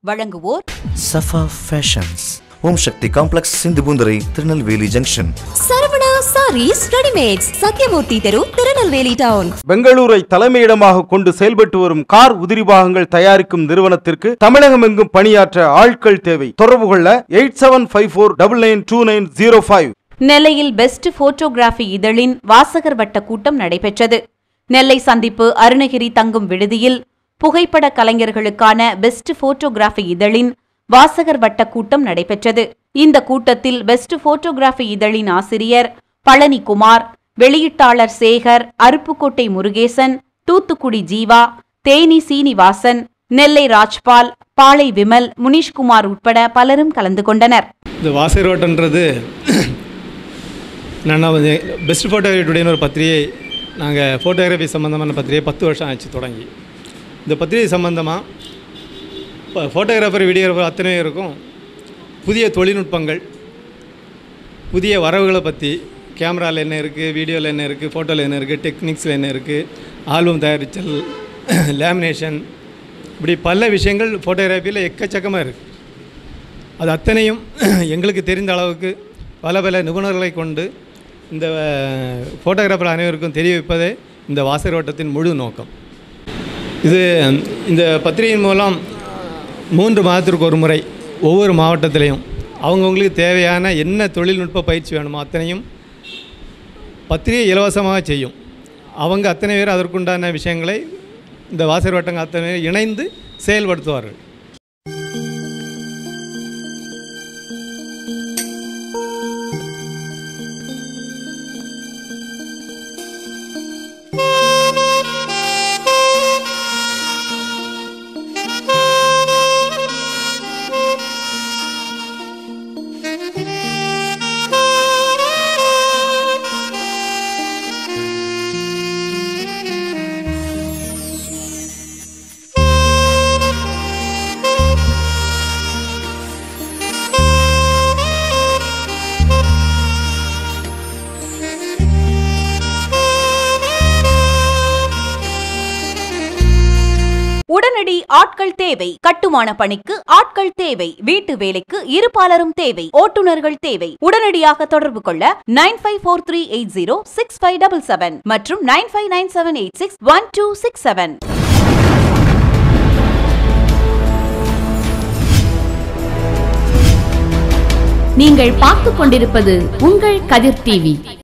வழங்குவோர் Safa fashions Om Sakthi complex Sindhupoondurai Tirunelveli junction Saravana sarees readymades Sathyamoorthy தெரு Tirunelveli down பெங்களூரை தலைமையிடமாக கொண்டு செயல்பட்டு வரும் கார் உதிரி பாகங்கள் தயாரிக்கும் நிறுவனத்திற்கு தமிழகமெங்கும் பணியாற்ற ஆட்கள் தேவை தொடர்பு கொள்ள eight seven five four double nine two nine zero five நெல்லையில் பெஸ்ட் போட்டோகிராஃபி இதழின் வாசகர் வட்ட கூட்டம் நடைபெற்றது நெல்லை சந்திப்பு அருணகிரி தங்கும் விடுதியில் புகைப்பட கலைஞர்களுக்கான பெஸ்ட் போட்டோகிராஃபி இதழின் வாசகர் வட்ட கூட்டம் நடைபெற்றது இந்த கூட்டத்தில் பெஸ்ட் போட்டோகிராஃபி இதழின் ஆசிரியர் பழனிக்குமார் வெளியீட்டாளர் சேகர் அருப்புக்கோட்டை முருகேசன் தூத்துக்குடி ஜீவா தேனி சீனிவாசன் நெல்லை ராஜ்பால் பாளை விமல் முனீஷ்குமார் உட்பட பலரும் கலந்து கொண்டனர் இந்த வாசகர் வட்டன்றது நான் வந்து பெஸ்ட் ஃபோட்டோகிராஃபி டுடேன்னு ஒரு பத்திரிகை நாங்கள் ஃபோட்டோகிராஃபி சம்மந்தமான பத்திரிகை பத்து வருஷம் ஆச்சு தொடங்கி இந்த பத்திரிகை சம்மந்தமாக இப்போ ஃபோட்டோகிராஃபர் வீடியோகிராஃபர் அத்தனை இருக்கும் புதிய தொழில்நுட்பங்கள் புதிய வரவுகளை பற்றி கேமராவில் என்ன இருக்குது வீடியோவில் என்ன இருக்குது ஃபோட்டோவில் என்ன இருக்குது டெக்னிக்ஸில் என்ன இருக்குது ஆல்பம் தயாரித்தல் லேமினேஷன் இப்படி பல விஷயங்கள் ஃபோட்டோகிராஃபியில் எக்கச்சக்கமாக இருக்குது அது அத்தனையும் எங்களுக்கு தெரிந்த அளவுக்கு பல பல நிபுணர்களை கொண்டு இந்த ஃபோட்டோகிராஃபர் அனைவருக்கும் தெரிய வைப்பதே இந்த வாசகர் வட்டத்தின் முழு நோக்கம் இது இந்த பத்திரிகையின் மூலம் மூன்று மாதத்திற்கு ஒரு முறை ஒவ்வொரு மாவட்டத்திலையும் அவங்கவுங்களுக்கு தேவையான என்ன தொழில்நுட்ப பயிற்சி வேணுமோ அத்தனையும் பத்திரிகை இலவசமாக செய்யும் அவங்க அத்தனை பேர் அதற்குண்டான விஷயங்களை இந்த வாசகர் வட்டங்க அத்தனை பேர் இணைந்து செயல்படுத்துவார்கள் உடனடி ஆட்கள் தேவை கட்டுமான பணிக்கு ஆட்கள் தேவை வீட்டு வேலைக்கு இருபாலரும் தேவை ஓட்டுநர்கள் தேவை உடனடியாக தொடர்பு கொள்ள nine five four three eight zero six five double seven மற்றும் nine five nine seven eight six one two six seven நீங்கள் பார்த்துக் கொண்டிருப்பது உங்கள் கதிர் டிவி